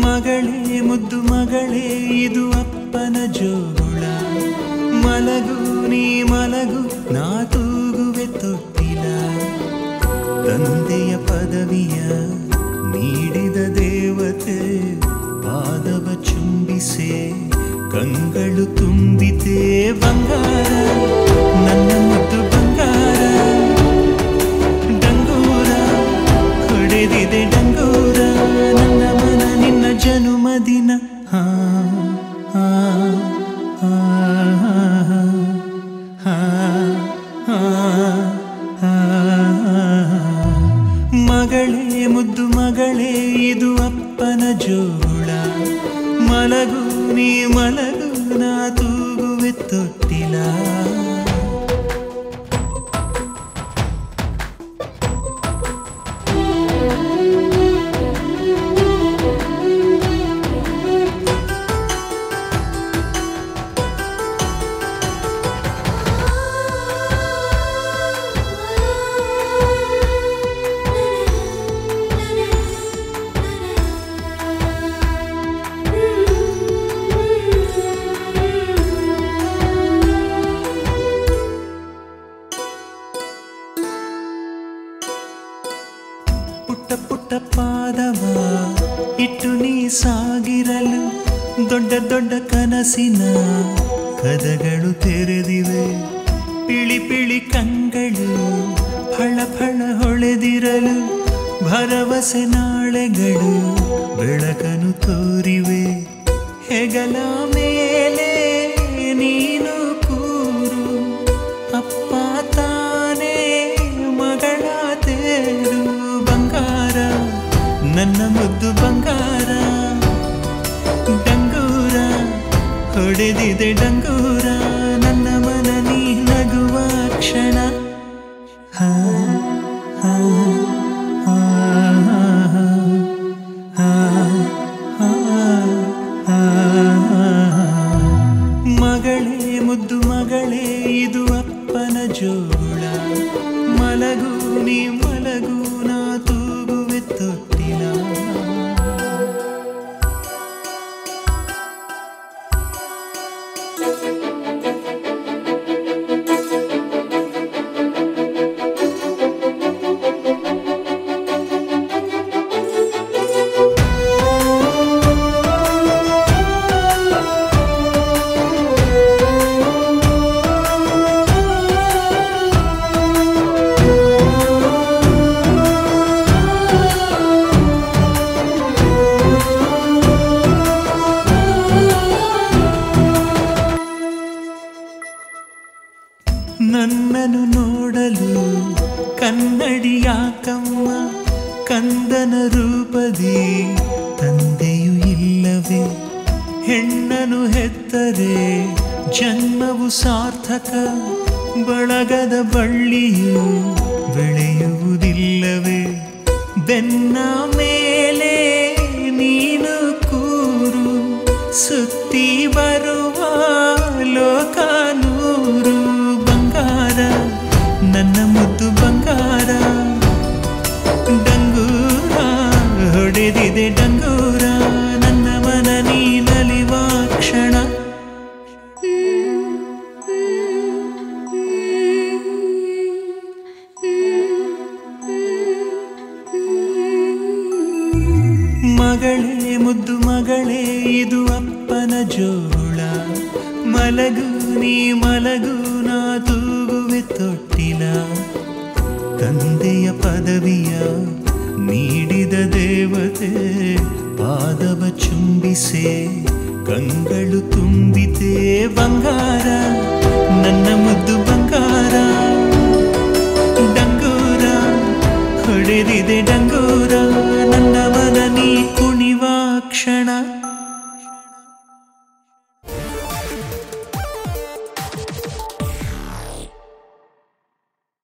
ಮಗಳೇ ಮುದ್ದು ಮಗಳೇ ಇದು ಅಪ್ಪನ ಜೋಗುಳ ಮಲಗು ನೀ ಮಲಗು ನಾ ತೂಗುವೆ ತೊಟ್ಟಿಲ ತಂದೆಯ ಪದವಿಯ ನೀಡಿದ ದೇವತೆ ಪಾದವ ಚುಂಬಿಸೆ ಕಂಗಳು ತುಂಬಿತೆ ಬಂಗಾರ ನನ್ನ ಮುದ್ದು ಬಂಗಾರ ಡಂಗೂರ ಹೊಡೆದಿದೆ ಡಂಗೂರ ನನ್ನ ಮನ ನಿನ್ನ ಜನುಮದಿನ ಹಾ ಹಾ ಹಾ ಹಾ ಹಾ ಹಾ ಮಗಳೇ ಮುದ್ದು ಮಗಳೇ ಇದು ಅಪ್ಪನ ಜೋಳ ಮಲಗು ನೀ ಮಲಗು ನಾ ತೂಗುವೆ ತೊಟ್ಟಿಲ ಪುಟ್ಟ ಪುಟ್ಟ ಪಾದವ ಇಟ್ಟು ನೀ ಸಾಗಿರಲು ದೊಡ್ಡ ದೊಡ್ಡ ಕನಸಿನ ಕದಗಳು ತೆರೆದಿವೆ ಪಿಳಿ ಪಿಳಿ ಕಂಗಳು ಫಳ ಫಳ ಹೊಳೆದಿರಲು ಭರವಸೆ ನಾಳೆಗಳು ಬೆಳಕನು ತೋರಿವೆ ಹೆಗಲ ಮೇಲೆ ನೀನು ಕೂರು ಅಪ್ಪ ತಾನೇ ಮಗಳ ತೇರು ಬಂಗಾರ ನನ್ನ ಮುದ್ದು ಬಂಗಾರ ಡಂಗೂರ ಹೊಡೆದಿದೆ ಡಂಗೂರ ನನ್ನ ಮನ ನೀ ನಗುವ ಕ್ಷಣ ಹಾ ಹಾ ಹಾ ಹಾ ಹಾ ಹಾ ಮಗಳೇ ಮುದ್ದು ಮಗಳೇ ಇದು ಅಪ್ಪನ ಜೋಳ ಮಲಗು ನೀ ಮಲಗು ನಾ ತೂಗುವೆ ತೊಟ್ಟಿಲ ನನ್ನನು ನೋಡಲು ಕನ್ನಡಿ ಯಾಕಮ್ಮ ಕಂದನ ರೂಪದಿ ತಂದೆಯು ಇಲ್ಲವೇ ಹೆಣ್ಣನು ಹೆತ್ತರೆ ಜನ್ಮವು ಸಾರ್ಥಕ ಬಳಗದ ಬಳ್ಳಿಯು ಬೆಳೆಯುವುದಿಲ್ಲವೇ ಬೆನ್ನ ಮೇಲೆ ನೀನು ಕೂರು ಸುತ್ತಿ ಬರುವ ಲೋಕ ನೂರು ಬಂಗಾರ ನನ್ನ ಮುದ್ದು ಬಂಗಾರ ಡಂಗೂರ ಹೊಡೆದಿದೆ ಡಂಗೂರ ನನ್ನ ಮನ ನೀ ನಲಿವ ಕ್ಷಣ ಮಗಳೇ ಮುದ್ದು ಮಗಳೇ ಇದು ಅಪ್ಪನ ಜೋಳ ಮಲಗು ನೀ ಮಲಗು ನಾ ತೂಗುವೆ ತೊಟ್ಟಿಲ ತಂದೆಯ ಪದವಿಯ ನೀಡಿದ ದೇವತೆ ಪಾದವ ಚುಂಬಿಸೆ ಕಂಗಳು ತುಂಬಿತೆ ಬಂಗಾರ ನನ್ನ ಮುದ್ದು ಬಂಗಾರ ಡಂಗೂರ ಹೊಡೆದಿದೆ ಡಂಗೂರ ನನ್ನ ಮನ ನೀ ಕುಣಿವ ಕ್ಷಣ